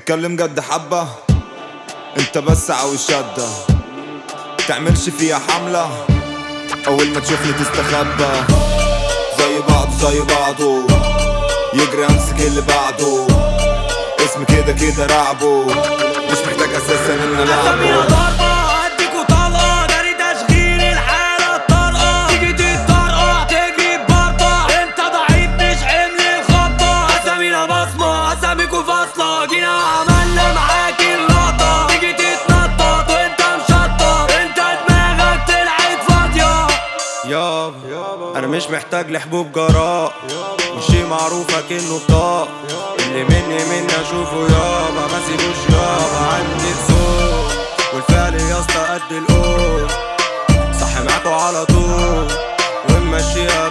تتكلم جد حبة انت بس عاوز شدة تعملش فيها حملة اول ما تشوفني تستخبى زي بعض زي بعضه يجري امسك اللي بعده اسم كده كده رعبه مش محتاج اساسا ان اسامينا العبه ضربة اديك وطلقة جري تشغيل الحالة الطلقة تيجي تتطرقع تجري ببرطة انت ضعيف مش حمل الخطة اسامينا بصمة اساميكوا فاصلة جينا عملنا معاك اللقطة تيجي تتنطط وانت مشطط انت دماغك طلعت فاضية يابا انا مش محتاج لحبوب جراء وشي معروف اكنه بطاق اللي مني مني اشوفه يابا ما سيبوش يابا عندي الذوق والفعل يا اسطى قد القول صح معاكوا على طول ونمشيها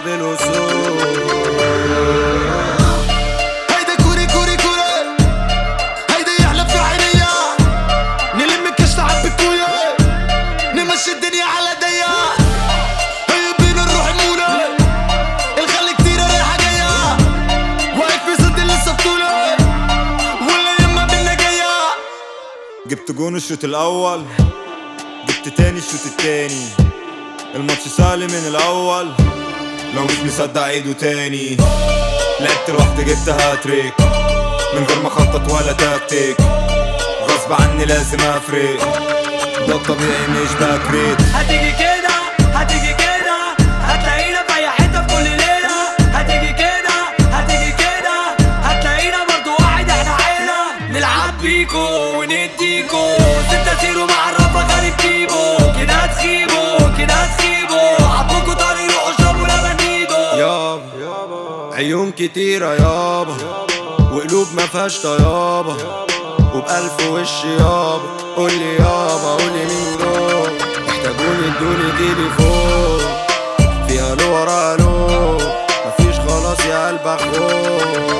بالوصول هيدا كوري كوري كوري هيدا يحلب في عينيا نلم الكشف عب الكويا نمشي الدنيا على ضيق هيا بينا نروح المولى الخلي كتير رايحة جاية واقف في صد لسه بطولة ولا يما بينا جاية جبت جون الشوط الاول جبت تاني الشوط التاني الماتش سهل من الاول لو مش مصدق عيده تاني لعبت لوحدي جبت هاتريك من غير ما اخطط ولا تكتيك غصب عني لازم افرق ده الطبيعي مش بكريت هتيجي كده هتيجي كده هتلاقينا في اي حته في كل ليله هتيجي كده هتيجي كده هتلاقينا برضو واحد احنا عيله نلعب بيكو ونديكو ستة زيرو معرفة غريب بيبو كده هتخيبوا كده هتخيبوا عبوكوا طريق روحوا اشربوا لبنيدو يابا عيون كتيرة يابا وقلوب ما فيهاش طيابة وبألف وش يابا قولي يابا قولي مين دول محتاجوني ادوني تليفون في الو ورا الو مفيش خلاص يا قلب اخوك